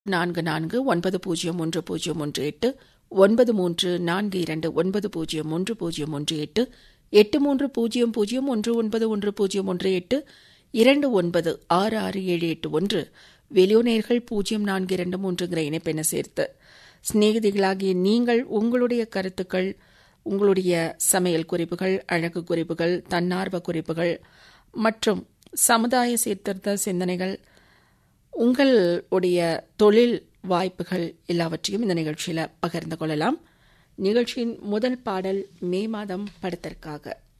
நான்கு நான்கு ஒன்பது பூஜ்ஜியம் ஒன்று பூஜ்ஜியம் ஒன்று எட்டு ஒன்பது மூன்று நான்கு இரண்டு ஒன்பது பூஜ்ஜியம் ஒன்று பூஜ்ஜியம் ஒன்று எட்டு எட்டு மூன்று பூஜ்ஜியம் பூஜ்ஜியம் ஒன்று ஒன்பது ஒன்று பூஜ்ஜியம் ஒன்று எட்டு இரண்டு ஒன்பது ஆறு ஆறு ஏழு எட்டு ஒன்று வெளியோனேர்கள் பூஜ்ஜியம் நான்கு இரண்டு மூன்றுங்கிற இணைப்பென சேர்த்து சிநேகிதிகளாகிய நீங்கள் உங்களுடைய கருத்துக்கள் உங்களுடைய சமையல் குறிப்புகள் அழகு குறிப்புகள் தன்னார்வ குறிப்புகள் மற்றும் சமுதாய சீர்திருத்த சிந்தனைகள் உங்களுடைய தொழில் வாய்ப்புகள் எல்லாவற்றையும் இந்த நிகழ்ச்சியில் பகிர்ந்து கொள்ளலாம் நிகழ்ச்சியின் முதல் பாடல் மே மாதம் படத்திற்காக